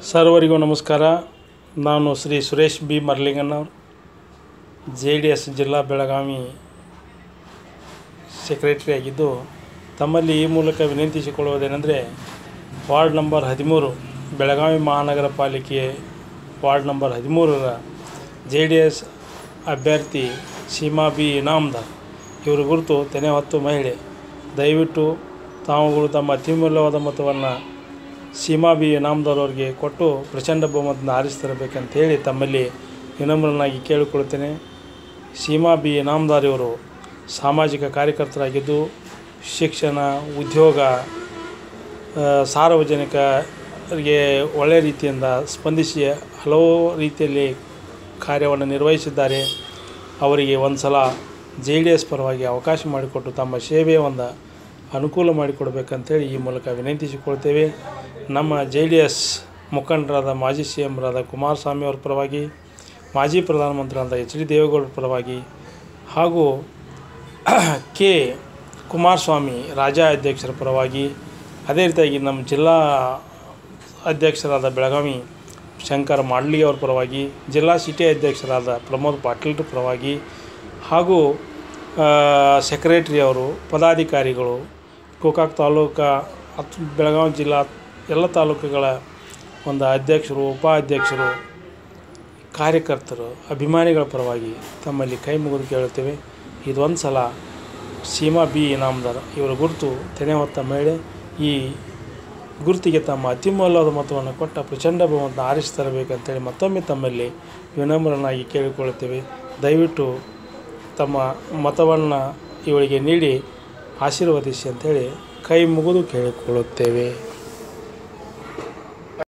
ಸರ್ವರಿಗೂ ನಮಸ್ಕಾರ ನಾನು ಶ್ರೀ ಸುರೇಶ್ ಬಿ ಮರ್ಲಿಂಗನ್ನವ್ರು ಜೆ ಡಿ ಎಸ್ ಜಿಲ್ಲಾ ಬೆಳಗಾವಿ ಸೆಕ್ರೆಟರಿ ಆಗಿದ್ದು ತಮ್ಮಲ್ಲಿ ಈ ಮೂಲಕ ವಿನಂತಿಸಿಕೊಳ್ಳುವುದೇನೆಂದರೆ ವಾರ್ಡ್ ನಂಬರ್ ಹದಿಮೂರು ಬೆಳಗಾವಿ ಮಹಾನಗರ ಪಾಲಿಕೆ ವಾರ್ಡ್ ನಂಬರ್ ಹದಿಮೂರರ ಜೆ ಡಿ ಎಸ್ ಅಭ್ಯರ್ಥಿ ಸೀಮಾ ಬಿ ಇನಾಮ್ದಾರ್ ಇವರು ಕುರಿತು ತೆನೆ ಹೊತ್ತು ಮಹಿಳೆ ದಯವಿಟ್ಟು ತಾವುಗಳು ತಮ್ಮ ಅತ್ಯಮೂಲ್ಯವಾದ ಮತವನ್ನು ಸೀಮಾ ಬಿ ಇನಾಮ್ದಾರ್ ಅವರಿಗೆ ಕೊಟ್ಟು ಪ್ರಚಂಡ ಬಹುಮತದಿಂದ ಆರಿಸ್ತರಬೇಕಂತ ಹೇಳಿ ತಮ್ಮಲ್ಲಿ ವಿನಮ್ರನಾಗಿ ಕೇಳಿಕೊಳ್ಳುತ್ತೇನೆ ಸೀಮಾ ಬಿ ಇನಾಮ್ದಾರ್ ಇವರು ಸಾಮಾಜಿಕ ಕಾರ್ಯಕರ್ತರಾಗಿದ್ದು ಶಿಕ್ಷಣ ಉದ್ಯೋಗ ಆ, ಸಾರ್ವಜನಿಕರಿಗೆ ಒಳ್ಳೆಯ ರೀತಿಯಿಂದ ಸ್ಪಂದಿಸಿ ಹಲವು ರೀತಿಯಲ್ಲಿ ಕಾರ್ಯವನ್ನು ನಿರ್ವಹಿಸಿದ್ದಾರೆ ಅವರಿಗೆ ಒಂದು ಸಲ ಜೆ ಡಿ ಎಸ್ ಪರವಾಗಿ ಅವಕಾಶ ಮಾಡಿಕೊಟ್ಟು ತಮ್ಮ ಸೇವೆಯ ಒಂದು ಅನುಕೂಲ ಮಾಡಿಕೊಡ್ಬೇಕಂತೇಳಿ ಈ ಮೂಲಕ ವಿನಂತಿಸಿಕೊಳ್ತೇವೆ ನಮ್ಮ ಜೆ ಡಿ ಎಸ್ ಮುಖಂಡರಾದ ಮಾಜಿ ಸಿ ಎಂರಾದ ಕುಮಾರಸ್ವಾಮಿ ಅವರ ಪರವಾಗಿ ಮಾಜಿ ಪ್ರಧಾನಮಂತ್ರಿಯಾದ ಎಚ್ ಡಿ ದೇವೇಗೌಡರ ಪರವಾಗಿ ಹಾಗೂ ಕೆ ಕುಮಾರಸ್ವಾಮಿ ರಾಜ್ಯ ಅಧ್ಯಕ್ಷರ ಪರವಾಗಿ ಅದೇ ರೀತಿಯಾಗಿ ನಮ್ಮ ಜಿಲ್ಲಾ ಅಧ್ಯಕ್ಷರಾದ ಬೆಳಗಾವಿ ಶಂಕರ ಮಾಡ್ಲಿ ಅವ್ರ ಪರವಾಗಿ ಜಿಲ್ಲಾ ಸಿಟಿ ಅಧ್ಯಕ್ಷರಾದ ಪ್ರಮೋದ್ ಪಾಟೀಲ್ರ ಪರವಾಗಿ ಹಾಗೂ ಸೆಕ್ರೆಟ್ರಿ ಅವರು ಪದಾಧಿಕಾರಿಗಳು ಗೋಕಾಕ್ ತಾಲೂಕು ಹತ್ತು ಬೆಳಗಾವಿ ಜಿಲ್ಲಾ ಎಲ್ಲ ತಾಲೂಕುಗಳ ಒಂದು ಅಧ್ಯಕ್ಷರು ಉಪಾಧ್ಯಕ್ಷರು ಕಾರ್ಯಕರ್ತರು ಅಭಿಮಾನಿಗಳ ಪರವಾಗಿ ತಮ್ಮಲ್ಲಿ ಕೈ ಮುಗಿದು ಕೇಳುತ್ತೇವೆ ಇದೊಂದು ಸಲ ಸೀಮಾ ಬಿ ಇನಾಮ್ದಾರ್ ಇವರ ಗುರುತು ತೆನೆ ಹೊತ್ತ ಮಹಿಳೆ ಈ ಗುರುತಿಗೆ ತಮ್ಮ ಅತ್ಯಮೂಲ್ಯವಾದ ಮತವನ್ನು ಕೊಟ್ಟ ಪ್ರಚಂಡ ಬಹುಮತ ಆರಿಸಿ ತರಬೇಕಂತೇಳಿ ಮತ್ತೊಮ್ಮೆ ತಮ್ಮಲ್ಲಿ ವಿನಮ್ರನಾಗಿ ಕೇಳಿಕೊಳ್ಳುತ್ತೇವೆ ದಯವಿಟ್ಟು ತಮ್ಮ ಮತವನ್ನು ಇವಳಿಗೆ ನೀಡಿ ಆಶೀರ್ವದಿಸಿ ಅಂಥೇಳಿ ಕೈ ಮುಗಿದು ಕೇಳಿಕೊಳ್ಳುತ್ತೇವೆ